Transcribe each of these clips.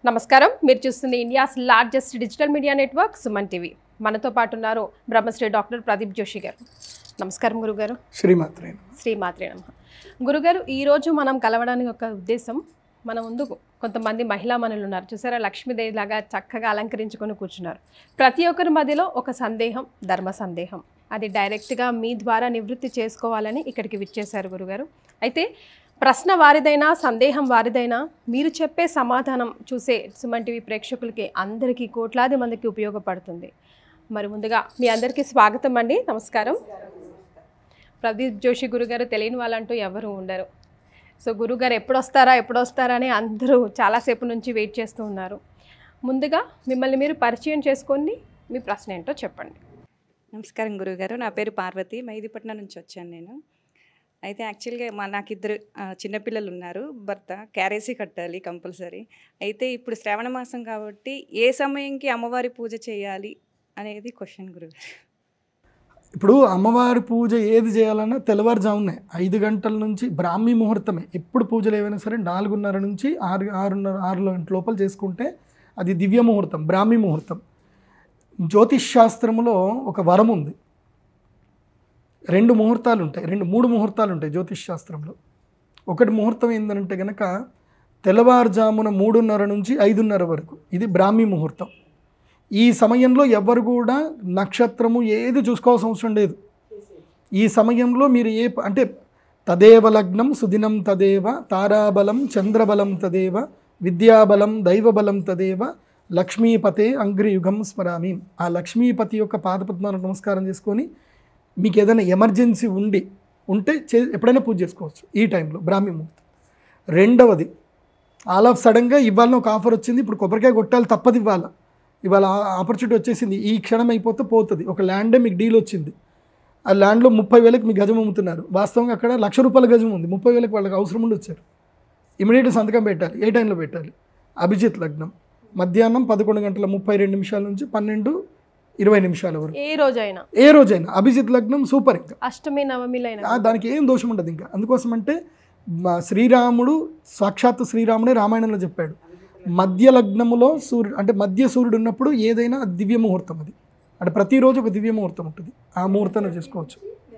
నమస్కారం మీరు చూస్తుంది India's largest digital media network Suman TV మనతో పాటు ఉన్నారు బ్రహ్మశ్రీ డాక్టర్ ప్రదీప్ జోషి గారు నమస్కారం గురుగారు శ్రీమాత్రే శ్రీ మాత్రే నమ గురుగారు ఈరోజు మనం కలవడానికి ఒక ఉద్దేశం మన ముందు కొంతమంది మహిళా మనులు ఉన్నారు చూసారా లక్ష్మీదేవి లాగా చక్కగా అలంకరించుకొని కూర్చున్నారు ప్రతి ఒక్కరి మధ్యలో ఒక సందేహం ధర్మ సందేహం అది డైరెక్ట్గా మీ ద్వారా నివృత్తి చేసుకోవాలని ఇక్కడికి విచ్చేశారు గురుగారు అయితే ప్రశ్న వారిదైనా సందేహం వారిదైనా మీరు చెప్పే సమాధానం చూసే సుమన్ టీవీ ప్రేక్షకులకి అందరికీ కోట్లాది మందికి ఉపయోగపడుతుంది మరి ముందుగా మీ అందరికీ స్వాగతం అండి నమస్కారం ప్రదీప్ జోషి గురుగారు తెలియని వాళ్ళంటూ ఎవరు ఉండరు సో గురుగారు ఎప్పుడు వస్తారా ఎప్పుడు వస్తారా అని అందరూ చాలాసేపు నుంచి వెయిట్ చేస్తూ ఉన్నారు ముందుగా మిమ్మల్ని మీరు పరిచయం చేసుకొని మీ ప్రశ్న ఏంటో చెప్పండి నమస్కారం గురువుగారు నా పేరు పార్వతి మైదీపట్నం నుంచి వచ్చాను నేను అయితే యాక్చువల్గా మా నాకు ఇద్దరు ఆ, చిన్నపిల్లలు ఉన్నారు భర్త క్యారేసీ కట్టాలి కంపల్సరీ అయితే ఇప్పుడు శ్రావణ మాసం కాబట్టి ఏ సమయంకి అమ్మవారి పూజ చేయాలి అనేది క్వశ్చన్ గురుగారు ఇప్పుడు అమ్మవారి పూజ ఏది చేయాలన్నా తెల్లవారుజామునే ఐదు గంటల నుంచి బ్రాహ్మీ ముహూర్తమే ఎప్పుడు పూజలు ఏవైనా సరే నాలుగున్నర నుంచి ఆరు ఆరున్నర ఆరు గంటల లోపల చేసుకుంటే అది దివ్య ముహూర్తం బ్రాహ్మీ ముహూర్తం జ్యోతిష్ శాస్త్రములో ఒక వరం ఉంది రెండు ముహూర్తాలు ఉంటాయి రెండు మూడు ముహూర్తాలు ఉంటాయి జ్యోతిష్ శాస్త్రంలో ఒకటి ముహూర్తం ఏంటంటే కనుక తెల్లవారుజామున మూడున్నర నుంచి ఐదున్నర వరకు ఇది బ్రాహ్మీ ముహూర్తం ఈ సమయంలో ఎవరు కూడా నక్షత్రము ఏది చూసుకోవాల్సిన అవసరం లేదు ఈ సమయంలో మీరు ఏ ప- అంటే తదేవ లగ్నం సుదినం తదేవ తారాబలం చంద్రబలం తదేవ విద్యాబలం దైవబలం తదేవ లక్ష్మీపతే అంగ్రియుగం స్మరామి ఆ లక్ష్మీపతి యొక్క పాదపద్మాలకు నమస్కారం చేసుకొని మీకు ఏదైనా ఎమర్జెన్సీ ఉండి ఉంటే చే ఎప్పుడైనా పూజ చేసుకోవచ్చు ఈ టైంలో బ్రాహ్మీ ముహూర్తం రెండవది ఆల్ ఆఫ్ సడన్గా ఇవాళ ఒక ఆఫర్ వచ్చింది ఇప్పుడు కొబ్బరికాయ కొట్టాలి తప్పదు ఇవాళ ఇవాళ ఆపర్చునిటీ వచ్చేసింది ఈ క్షణం అయిపోతే పోతుంది ఒక ల్యాండే మీకు డీల్ వచ్చింది ఆ ల్యాండ్లో ముప్పై వేలకు మీకు గజం అమ్ముతున్నారు వాస్తవంగా అక్కడ లక్ష రూపాయల గజం ఉంది ముప్పై వేలకు వాళ్ళకి అవసరం ఉండి వచ్చారు ఇమీడియట్ సంతకం పెట్టాలి ఏ టైంలో పెట్టాలి అభిజిత్ లగ్నం మధ్యాహ్నం పదకొండు గంటల ముప్పై రెండు నిమిషాల నుంచి పన్నెండు ఇరవై నిమిషాల వరకు ఏ రోజైనా ఏ రోజైనా అభిజిత్ లగ్నం సూపర్ ఇంకా అష్టమి నవమిలైన ఆ, దానికి ఏం దోషం ఉండదు ఇంకా అందుకోసం అంటే మా శ్రీరాముడు సాక్షాత్ శ్రీరాముడే రామాయణంలో చెప్పాడు మధ్య లగ్నములో సూర్యుడు అంటే మధ్య సూర్యుడు ఉన్నప్పుడు ఏదైనా అది దివ్య ముహూర్తం అది అంటే ప్రతిరోజు ఒక దివ్య ముహూర్తం ఉంటుంది ఆ ముహూర్తాన్ని చేసుకోవచ్చు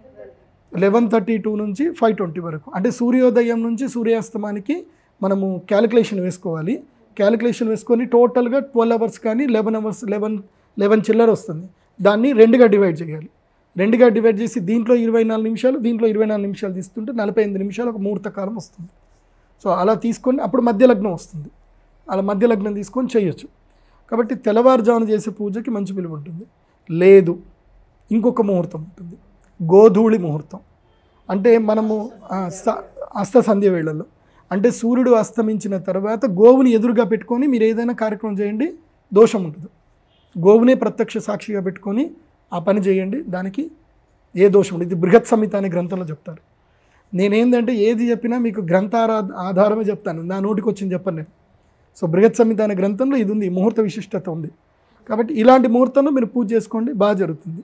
లెవెన్ థర్టీ టూ నుంచి ఫైవ్ ట్వంటీ వరకు అంటే సూర్యోదయం నుంచి సూర్యాస్తమానికి మనము క్యాలిక్యులేషన్ వేసుకోవాలి క్యాలిక్యులేషన్ వేసుకొని టోటల్గా ట్వెల్వ్ అవర్స్ కానీ లెవెన్ అవర్స్ లెవెన్ లెవెన్ చిల్లర వస్తుంది దాన్ని రెండుగా డివైడ్ చేయాలి రెండుగా డివైడ్ చేసి దీంట్లో ఇరవై నాలుగు నిమిషాలు దీంట్లో ఇరవై నాలుగు నిమిషాలు తీస్తుంటే నలభై ఎనిమిది నిమిషాలు ఒక ముహూర్త కాలం వస్తుంది సో అలా తీసుకొని అప్పుడు మధ్య లగ్నం వస్తుంది అలా మధ్య లగ్నం తీసుకొని చేయొచ్చు కాబట్టి తెల్లవారుజామున చేసే పూజకి మంచి విలువ ఉంటుంది లేదు ఇంకొక ముహూర్తం ఉంటుంది గోధూళి ముహూర్తం అంటే మనము ఆ, స- అస్త సంధ్య వేళల్లో అంటే సూర్యుడు అస్తమించిన తర్వాత గోవుని ఎదురుగా పెట్టుకొని మీరు ఏదైనా కార్యక్రమం చేయండి దోషం ఉంటుంది గోవునే ప్రత్యక్ష సాక్షిగా పెట్టుకొని ఆ పని చేయండి దానికి ఏ దోషం ఉండదు ఇది బృహత్ సంహిత అనే గ్రంథంలో చెప్తారు నేనేందంటే ఏది చెప్పినా మీకు గ్రంథారా ఆధారమే చెప్తాను నా నోటికి వచ్చింది చెప్పను నేను సో బృహత్ సంహిత అనే గ్రంథంలో ఇది ఉంది ముహూర్త విశిష్టత ఉంది కాబట్టి ఇలాంటి ముహూర్తంలో మీరు పూజ చేసుకోండి బాగా జరుగుతుంది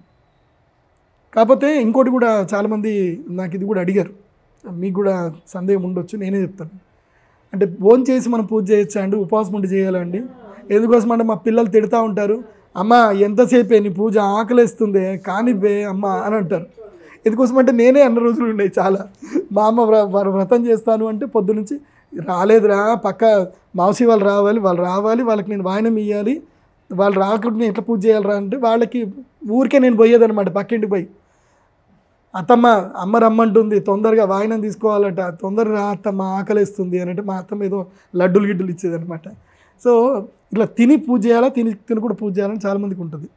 కాకపోతే ఇంకోటి కూడా చాలామంది నాకు ఇది కూడా అడిగారు మీకు కూడా సందేహం ఉండొచ్చు నేనే చెప్తాను అంటే ఫోన్ చేసి మనం పూజ చేయొచ్చా అండి ఉపవాసం ఉండి చేయాలండి ఎందుకోసం అంటే మా పిల్లలు తిడతా ఉంటారు అమ్మ ఎంతసేపే నీ పూజ ఆకలేస్తుంది కానివ్వే అమ్మ అని అంటారు ఎందుకోసం అంటే నేనే అన్న రోజులు ఉన్నాయి చాలా మా అమ్మ వ్ర- వ్ర- వ్రతం చేస్తాను అంటే పొద్దు నుంచి రాలేదురా పక్క మావసి వాళ్ళు రావాలి వాళ్ళు రావాలి వాళ్ళకి నేను వాయనం ఇవ్వాలి వాళ్ళు రాకుండా నేను ఎట్లా పూజ చేయాలరా అంటే వాళ్ళకి ఊరికే నేను పోయేదన్నమాట పక్కింటికి పోయి అత్తమ్మ అమ్మ రమ్మంటుంది తొందరగా వాయినం తీసుకోవాలట తొందరగా రా అత్తమ్మ ఆకలిస్తుంది అని అంటే మా అత్తమ్మ ఏదో లడ్డులు గిడ్డులు ఇచ్చేదనమాట సో ఇట్లా తిని పూజ చేయాలా తిని తిని కూడా పూజ చేయాలని చాలామందికి ఉంటుంది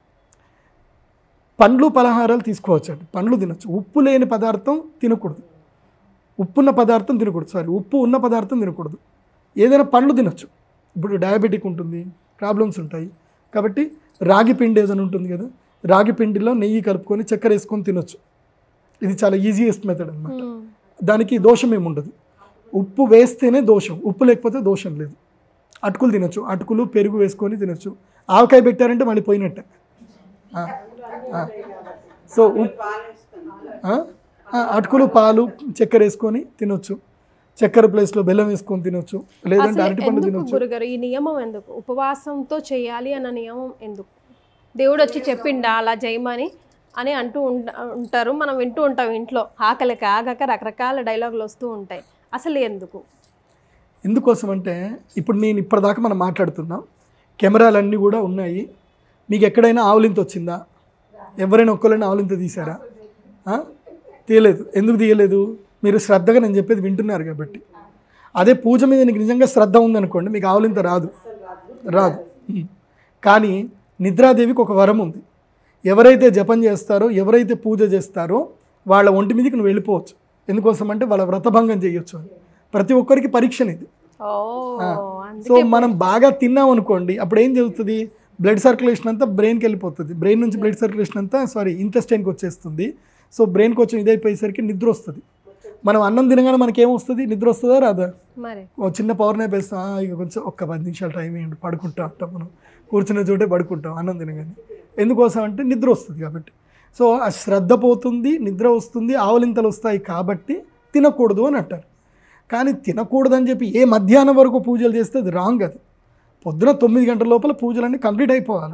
పండ్లు పలహారాలు తీసుకోవచ్చండి పండ్లు తినొచ్చు ఉప్పు లేని పదార్థం తినకూడదు ఉప్పు ఉన్న పదార్థం తినకూడదు సారీ ఉప్పు ఉన్న పదార్థం తినకూడదు ఏదైనా పండ్లు తినొచ్చు ఇప్పుడు డయాబెటిక్ ఉంటుంది ప్రాబ్లమ్స్ ఉంటాయి కాబట్టి రాగి పిండి ఏదైనా ఉంటుంది కదా రాగి పిండిలో నెయ్యి కలుపుకొని చక్కెర వేసుకొని తినొచ్చు ఇది చాలా ఈజియెస్ట్ మెథడ్ అన్నమాట దానికి దోషం ఏమి ఉండదు ఉప్పు వేస్తేనే దోషం ఉప్పు లేకపోతే దోషం లేదు అటుకులు తినొచ్చు అటుకులు పెరుగు వేసుకొని తినొచ్చు ఆవకాయ పెట్టారంటే మళ్ళీ పోయినట్టే ఆ, ఆ. సో ఉప్- ఆ? ఆ, అటుకులు పాలు చక్కెర వేసుకొని తినొచ్చు చక్కెర ప్లేస్లో బెల్లం వేసుకొని తినొచ్చు లేదంటే అసలు అరటిపండు ఎందుకు తినొచ్చు గురుగారు ఈ నియమం ఎందుకు ఉపవాసంతో చేయాలి అన్న నియమం ఎందుకు దేవుడు వచ్చి చెప్పిండా అలా చేయమని అని అంటూ ఉంట- ఉంటారు మనం వింటూ ఉంటాం ఇంట్లో ఆకలికి ఆగక రకరకాల డైలాగులు వస్తూ ఉంటాయి అసలు ఎందుకు ఎందుకోసం అంటే ఇప్పుడు నేను ఇప్పటిదాకా మనం మాట్లాడుతున్నాం కెమెరాలన్నీ కూడా ఉన్నాయి మీకు ఎక్కడైనా ఆవులింత వచ్చిందా ఎవరైనా ఒక్కరైనా ఆవులింత తీసారా ఆ? తీయలేదు ఎందుకు తీయలేదు మీరు శ్రద్ధగా నేను చెప్పేది వింటున్నారు కాబట్టి అదే పూజ మీద నీకు నిజంగా శ్రద్ధ ఉందనుకోండి మీకు ఆవులింత రాదు రాదు ఉం. కానీ నిద్రాదేవికి ఒక వరం ఉంది ఎవరైతే జపం చేస్తారో ఎవరైతే పూజ చేస్తారో వాళ్ళ ఒంటి మీదకి నువ్వు వెళ్ళిపోవచ్చు ఎందుకోసం అంటే వాళ్ళ వ్రతభంగం చేయొచ్చు అని ప్రతి ఒక్కరికి పరీక్ష ఇది ఓ సో మనం బాగా తిన్నాం అనుకోండి అప్పుడు ఏం జరుగుతుంది బ్లడ్ సర్క్యులేషన్ అంతా బ్రెయిన్కి వెళ్ళిపోతుంది బ్రెయిన్ నుంచి బ్లడ్ సర్క్యులేషన్ అంతా సారీ ఇంటెస్టైన్కి వచ్చేస్తుంది సో బ్రెయిన్ కొంచెం ఇదైపోయేసరికి నిద్ర వస్తుంది మనం అన్నం తినగానే మనకి ఏమొస్తుంది నిద్ర వస్తుందా రాదా మరి ఓ చిన్న పవర్ నాప్ వేస్తాం "ఆ, ఇక కొంచెం ఒక్క పది నిమిషాలు టైం ఏంటి పడుకుంటాం అంటాం మనం కూర్చున్న చోటే పడుకుంటాం అన్నం తినగానే ఎందుకోసం అంటే నిద్ర వస్తుంది కాబట్టి సో ఆ శ్రద్ధ పోతుంది నిద్ర వస్తుంది ఆవలింతలు వస్తాయి కాబట్టి తినకూడదు అని అంటారు కానీ తినకూడదని చెప్పి ఏ మధ్యాహ్నం వరకు పూజలు చేస్తే అది రాంగ్ అది పొద్దున తొమ్మిది గంటల లోపల పూజలన్నీ కంప్లీట్ అయిపోవాలి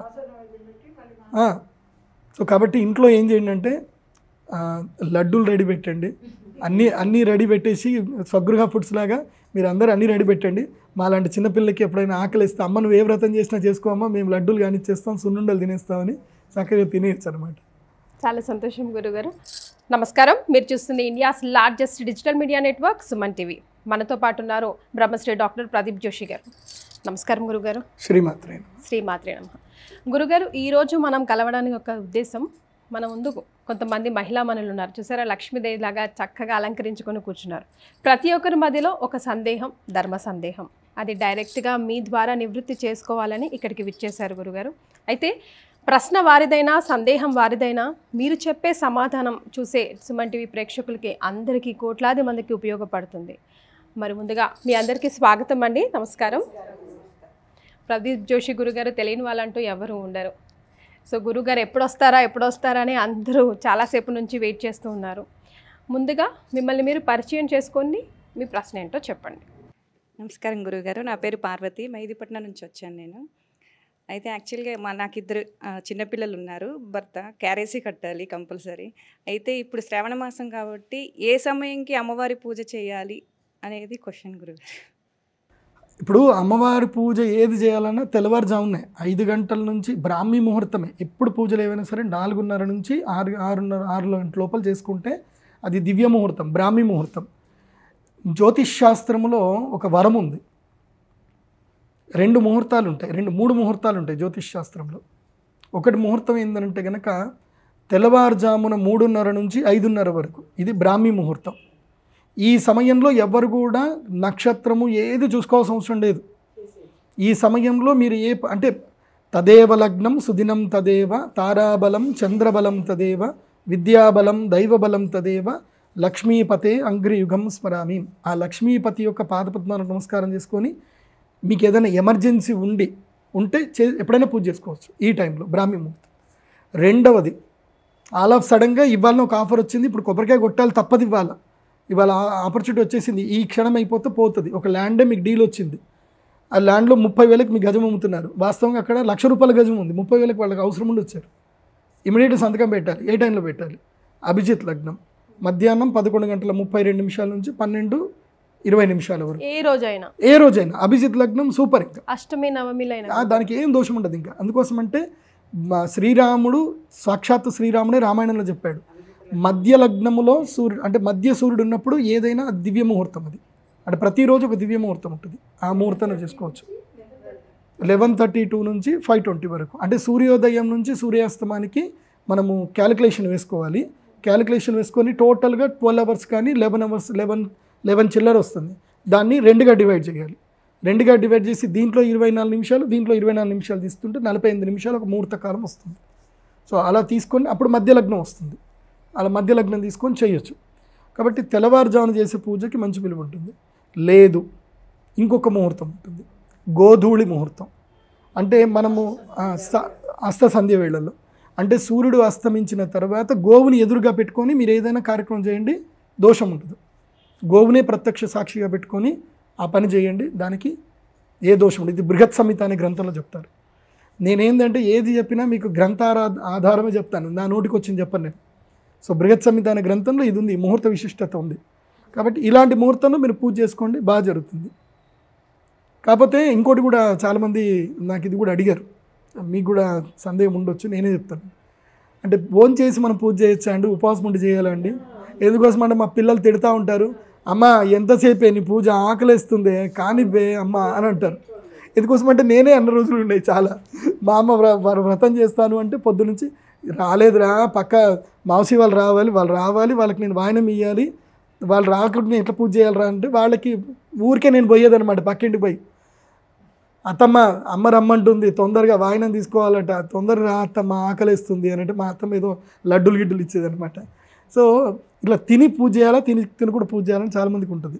ఆ, సో కాబట్టి ఇంట్లో ఏం చేయండి అంటే ఆ, లడ్డూలు రెడీ పెట్టండి అన్నీ అన్నీ రెడీ పెట్టేసి స్వగృహ ఫుడ్స్ లాగా మీరు అందరూ అన్నీ రెడీ పెట్టండి మా లాంటి చిన్నపిల్లలకి ఎప్పుడైనా ఆకలిస్తే అమ్మ నువ్వు ఏ వ్రతం చేసినా చేసుకోమ్మా మేము లడ్డూలు కానిచ్చేస్తాం సున్నుండలు తినేస్తామని చక్కగా తినేయచ్చు అనమాట చాలా సంతోషం గురుగారు నమస్కారం మీరు చూస్తుంది India's largest digital media network Suman TV మనతో పాటు ఉన్నారు బ్రహ్మశ్రీ డాక్టర్ ప్రదీప్ జోషి గారు నమస్కారం గురుగారు శ్రీమాత్రే శ్రీమాత్రే నమ గురుగారు ఈరోజు మనం కలవడానికి ఒక ఉద్దేశం మన ముందు కొంతమంది మహిళా మనులు ఉన్నారు చూసారా లక్ష్మీదేవి లాగా చక్కగా అలంకరించుకొని కూర్చున్నారు ప్రతి ఒక్కరి మధ్యలో ఒక సందేహం ధర్మ సందేహం అది డైరెక్ట్గా మీ ద్వారా నివృత్తి చేసుకోవాలని ఇక్కడికి విచ్చేశారు గురుగారు అయితే ప్రశ్న వారిదైనా సందేహం వారిదైనా మీరు చెప్పే సమాధానం చూసే సుమన్ టీవీ ప్రేక్షకులకి అందరికీ కోట్లాది మందికి ఉపయోగపడుతుంది మరి ముందుగా మీ అందరికీ స్వాగతం అండి నమస్కారం ప్రదీప్ జోషి గురుగారు తెలియని వాళ్ళంటూ ఎవరు ఉండరు సో గురుగారు ఎప్పుడు వస్తారా ఎప్పుడు వస్తారా అని అందరూ చాలాసేపు నుంచి వెయిట్ చేస్తూ ఉన్నారు ముందుగా మిమ్మల్ని మీరు పరిచయం చేసుకొని మీ ప్రశ్న ఏంటో చెప్పండి నమస్కారం గురుగారు నా పేరు పార్వతి మెహదీపట్నం నుంచి వచ్చాను నేను అయితే యాక్చువల్గా మా నాకు ఇద్దరు ఆ, చిన్నపిల్లలు ఉన్నారు భర్త క్యారేసీ కట్టాలి కంపల్సరీ అయితే ఇప్పుడు శ్రావణ మాసం కాబట్టి ఏ సమయంకి అమ్మవారి పూజ చేయాలి అనేది క్వశ్చన్ గురుగారు ఇప్పుడు అమ్మవారి పూజ ఏది చేయాలన్నా తెల్లవారుజామునే ఐదు గంటల నుంచి బ్రాహ్మీ ముహూర్తమే ఎప్పుడు పూజలు ఏవైనా సరే నాలుగున్నర నుంచి ఆరు ఆరున్నర ఆరు గంటల లోపల చేసుకుంటే అది దివ్య ముహూర్తం బ్రాహ్మీ ముహూర్తం జ్యోతిష్ శాస్త్రములో ఒక వరం ఉంది రెండు ముహూర్తాలు ఉంటాయి రెండు మూడు ముహూర్తాలు ఉంటాయి జ్యోతిష్ శాస్త్రంలో ఒకటి ముహూర్తం ఏంటంటే కనుక తెల్లవారుజామున మూడున్నర నుంచి ఐదున్నర వరకు ఇది బ్రాహ్మీ ముహూర్తం ఈ సమయంలో ఎవరు కూడా నక్షత్రము ఏది చూసుకోవాల్సిన అవసరం లేదు ఈ సమయంలో మీరు ఏ ప- అంటే తదేవ లగ్నం సుదినం తదేవ తారాబలం చంద్రబలం తదేవ విద్యాబలం దైవబలం తదేవ లక్ష్మీపతే అంగ్రియుగం స్మరామి ఆ లక్ష్మీపతి యొక్క పాదపద్మాలకు నమస్కారం చేసుకొని మీకు ఏదైనా ఎమర్జెన్సీ ఉండి ఉంటే చే ఎప్పుడైనా పూజ చేసుకోవచ్చు ఈ టైంలో బ్రాహ్మీ ముహూర్తం రెండవది ఆల్ ఆఫ్ సడన్గా ఇవాళ ఒక ఆఫర్ వచ్చింది ఇప్పుడు కొబ్బరికాయ కొట్టాలి తప్పదు ఇవాళ ఇవాళ ఆపర్చునిటీ వచ్చేసింది ఈ క్షణం అయిపోతే పోతుంది ఒక ల్యాండే మీకు డీల్ వచ్చింది ఆ ల్యాండ్లో ముప్పై వేలకు మీ గజం అమ్ముతున్నారు వాస్తవంగా అక్కడ లక్ష రూపాయల గజం ఉంది ముప్పై వేలకు వాళ్ళకి అవసరం ఉండి వచ్చారు ఇమీడియట్ సంతకం పెట్టాలి ఏ టైంలో పెట్టాలి అభిజిత్ లగ్నం మధ్యాహ్నం పదకొండు గంటల ముప్పై రెండు నిమిషాల నుంచి పన్నెండు ఇరవై నిమిషాల వరకు ఏ రోజైనా ఏ రోజైనా అభిజిత్ లగ్నం సూపర్ ఇంకా అష్టమి నవమిలైనా ఆ, దానికి ఏం దోషం ఉండదు ఇంకా అందుకోసం అంటే మా శ్రీరాముడు సాక్షాత్తు శ్రీరాముడే రామాయణంలో చెప్పాడు మధ్య లగ్నములో సూర్యుడు అంటే మధ్య సూర్యుడు ఉన్నప్పుడు ఏదైనా అది దివ్య ముహూర్తం అది అంటే ప్రతిరోజు ఒక దివ్య ముహూర్తం ఉంటుంది ఆ ముహూర్తంలో చేసుకోవచ్చు లెవెన్ థర్టీ టూ నుంచి ఫైవ్ ట్వంటీ వరకు అంటే సూర్యోదయం నుంచి సూర్యాస్తమానికి మనము క్యాలిక్యులేషన్ వేసుకోవాలి క్యాలిక్యులేషన్ వేసుకొని టోటల్గా ట్వెల్వ్ అవర్స్ కానీ లెవెన్ అవర్స్ లెవెన్ లెవెన్ చిల్లర వస్తుంది దాన్ని రెండుగా డివైడ్ చేయాలి రెండుగా డివైడ్ చేసి దీంట్లో ఇరవై నాలుగు నిమిషాలు దీంట్లో ఇరవై నాలుగు నిమిషాలు తీస్తుంటే నలభై ఎనిమిది నిమిషాలు ఒక ముహూర్త కాలం వస్తుంది సో అలా తీసుకొని అప్పుడు మధ్య లగ్నం వస్తుంది అలా మధ్య లగ్నం తీసుకొని చేయొచ్చు కాబట్టి తెల్లవారుజామున చేసే పూజకి మంచి విలువ ఉంటుంది లేదు ఇంకొక ముహూర్తం ఉంటుంది గోధూళి ముహూర్తం అంటే మనము ఆ, స- అస్త సంధ్య వేళల్లో అంటే సూర్యుడు అస్తమించిన తర్వాత గోవుని ఎదురుగా పెట్టుకొని మీరు ఏదైనా కార్యక్రమం చేయండి దోషం ఉంటుంది గోవునే ప్రత్యక్ష సాక్షిగా పెట్టుకొని ఆ పని చేయండి దానికి ఏ దోషం ఉండదు. ఇది బృహత్ సంహిత అనే గ్రంథంలో చెప్తారు నేనేందంటే ఏది చెప్పినా మీకు గ్రంథారా ఆధారమే చెప్తాను నా నోటికి వచ్చింది చెప్పను నేను సో బృహత్ సంహిత అనే గ్రంథంలో ఇది ఉంది ముహూర్త విశిష్టత ఉంది కాబట్టి ఇలాంటి ముహూర్తంలో మీరు పూజ చేసుకోండి బాగా జరుగుతుంది కాకపోతే ఇంకోటి కూడా చాలామంది నాకు ఇది కూడా అడిగారు మీకు కూడా సందేహం ఉండొచ్చు నేనే చెప్తాను అంటే ఫోన్ చేసి మనం పూజ చేయొచ్చా అండి ఉపవాసం ఉండి చేయాలండి ఎందుకోసం అంటే మా పిల్లలు తిడతా ఉంటారు అమ్మ ఎంతసేపే నీ పూజ ఆకలేస్తుంది కానివ్వే అమ్మ అని అంటారు ఎందుకోసం అంటే నేనే అన్న రోజులు ఉన్నాయి చాలా మా అమ్మ వ్ర- వారు వ్రతం చేస్తాను అంటే పొద్దు నుంచి రాలేదురా పక్క మావసి వాళ్ళు రావాలి వాళ్ళు రావాలి వాళ్ళకి నేను వాయనం ఇవ్వాలి వాళ్ళు రాకుండా నేను ఎట్లా పూజ చేయాలరా అంటే వాళ్ళకి ఊరికే నేను పోయేదన్నమాట పక్కింటికి పోయి అత్తమ్మ అమ్మ రమ్మంటుంది తొందరగా వాయినం తీసుకోవాలట తొందరగా రా అత్తమ్మ ఆకలిస్తుంది అని అంటే మా అత్తమ్మ ఏదో లడ్డులు గిడ్డులు ఇచ్చేది అనమాట సో ఇట్లా తిని పూజ చేయాలా తిని తిని కూడా పూజ చేయాలని చాలామందికి ఉంటుంది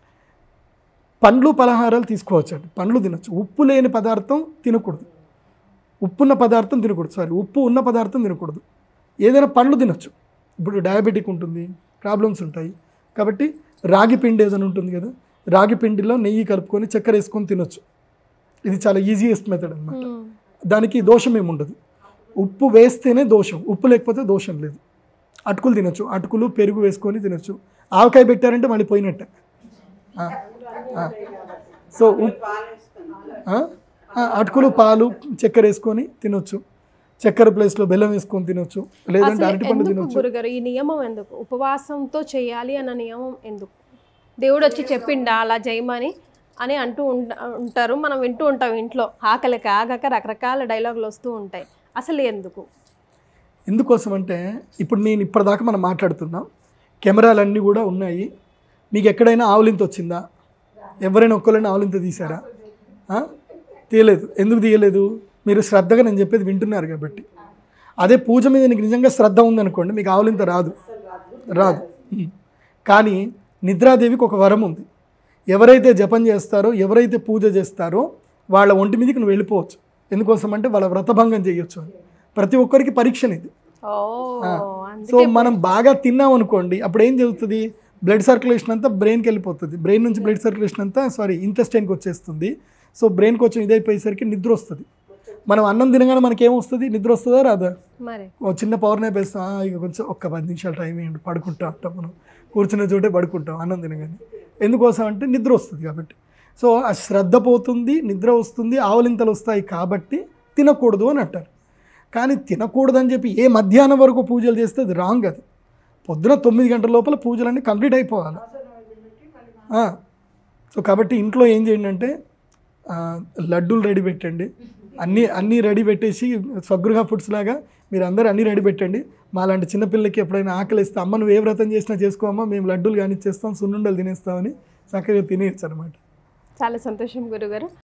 పండ్లు పలహారాలు తీసుకోవచ్చు అండి పండ్లు తినొచ్చు ఉప్పు లేని పదార్థం తినకూడదు ఉప్పు ఉన్న పదార్థం తినకూడదు సారీ ఉప్పు ఉన్న పదార్థం తినకూడదు ఏదైనా పండ్లు తినొచ్చు ఇప్పుడు డయాబెటిక్ ఉంటుంది ప్రాబ్లమ్స్ ఉంటాయి కాబట్టి రాగి పిండి ఏదైనా ఉంటుంది కదా రాగి పిండిలో నెయ్యి కలుపుకొని చక్కెర వేసుకొని తినొచ్చు ఇది చాలా ఈజియెస్ట్ మెథడ్ అనమాట మ్మ్. దానికి దోషం ఏమి ఉండదు ఉప్పు వేస్తేనే దోషం ఉప్పు లేకపోతే దోషం లేదు అటుకులు తినొచ్చు అటుకులు పెరుగు వేసుకొని తినొచ్చు ఆవకాయ పెట్టారంటే మళ్ళీ పోయినట్టే ఆ, ఆ. సో ఉప్- ఆ? ఆ, అటుకులు పాలు చక్కెర వేసుకొని తినొచ్చు చక్కెర ప్లేస్లో బెల్లం వేసుకొని తినొచ్చు లేదంటే అసలు అరటిపండు ఎందుకు తినొచ్చు గురుగారు ఈ నియమం ఎందుకు ఉపవాసంతో చేయాలి అన్న నియమం ఎందుకు దేవుడు వచ్చి చెప్పిండా అలా చేయమని అని అంటూ ఉంట- ఉంటారు మనం వింటూ ఉంటాం ఇంట్లో ఆకలికి ఆగక రకరకాల డైలాగులు వస్తూ ఉంటాయి అసలు ఎందుకు ఎందుకోసం అంటే ఇప్పుడు నేను ఇప్పటిదాకా మనం మాట్లాడుతున్నాం కెమెరాలన్నీ కూడా ఉన్నాయి మీకు ఎక్కడైనా ఆవులింత వచ్చిందా ఎవరైనా ఒక్కరైనా ఆవులింత తీశారా ఆ? తీయలేదు ఎందుకు తీయలేదు మీరు శ్రద్ధగా నేను చెప్పేది వింటున్నారు కాబట్టి అదే పూజ మీద నీకు నిజంగా శ్రద్ధ ఉందనుకోండి మీకు ఆవులింత రాదు రాదు ఉం. కానీ నిద్రాదేవికి ఒక వరం ఉంది ఎవరైతే జపం చేస్తారో ఎవరైతే పూజ చేస్తారో వాళ్ళ ఒంటి మీదకి నువ్వు వెళ్ళిపోవచ్చు ఎందుకోసం అంటే వాళ్ళ వ్రతభంగం చేయొచ్చు అని ప్రతి ఒక్కరికి పరీక్ష ఇది ఓ సో మనం బాగా తిన్నాం అనుకోండి అప్పుడు ఏం జరుగుతుంది బ్లడ్ సర్క్యులేషన్ అంతా బ్రెయిన్కి వెళ్ళిపోతుంది బ్రెయిన్ నుంచి బ్లడ్ సర్క్యులేషన్ అంతా సారీ ఇంటెస్టైన్కి వచ్చేస్తుంది సో బ్రెయిన్కి వచ్చి ఇదైపోయేసరికి నిద్ర వస్తుంది మనం అన్నం తినగానే మనకి ఏమొస్తుంది నిద్ర వస్తుందా రాదా మరి ఓ చిన్న పవర్ నాప్ వేస్తాం "ఆ, ఇక కొంచెం ఒక్క పది నిమిషాలు టైం ఇవ్వండి పడుకుంటాం అంటాం మనం కూర్చున్న చోటే పడుకుంటాం అన్నం తినగానే ఎందుకోసం అంటే నిద్ర వస్తుంది కాబట్టి సో ఆ శ్రద్ధ పోతుంది నిద్ర వస్తుంది ఆవలింతలు వస్తాయి కాబట్టి తినకూడదు అని అంటారు కానీ తినకూడదని చెప్పి ఏ మధ్యాహ్నం వరకు పూజలు చేస్తే అది రాంగ్ అది పొద్దున తొమ్మిది గంటల లోపల పూజలన్నీ కంప్లీట్ అయిపోవాలి ఆ, సో కాబట్టి ఇంట్లో ఏం చేయండి అంటే ఆ, లడ్డూలు రెడీ పెట్టండి అన్నీ అన్నీ రెడీ పెట్టేసి స్వగృహ ఫుడ్స్ లాగా మీరు అందరూ అన్నీ రెడీ పెట్టండి మా లాంటి చిన్నపిల్లకి ఎప్పుడైనా ఆకలిస్తే అమ్మ నువ్వు ఏ వ్రతం చేసినా చేసుకోమ్మా మేము లడ్డూలు కానిచ్చేస్తాం సున్నుండలు తినేస్తామని చక్కగా తినేయచ్చు అనమాట చాలా సంతోషం గురుగారు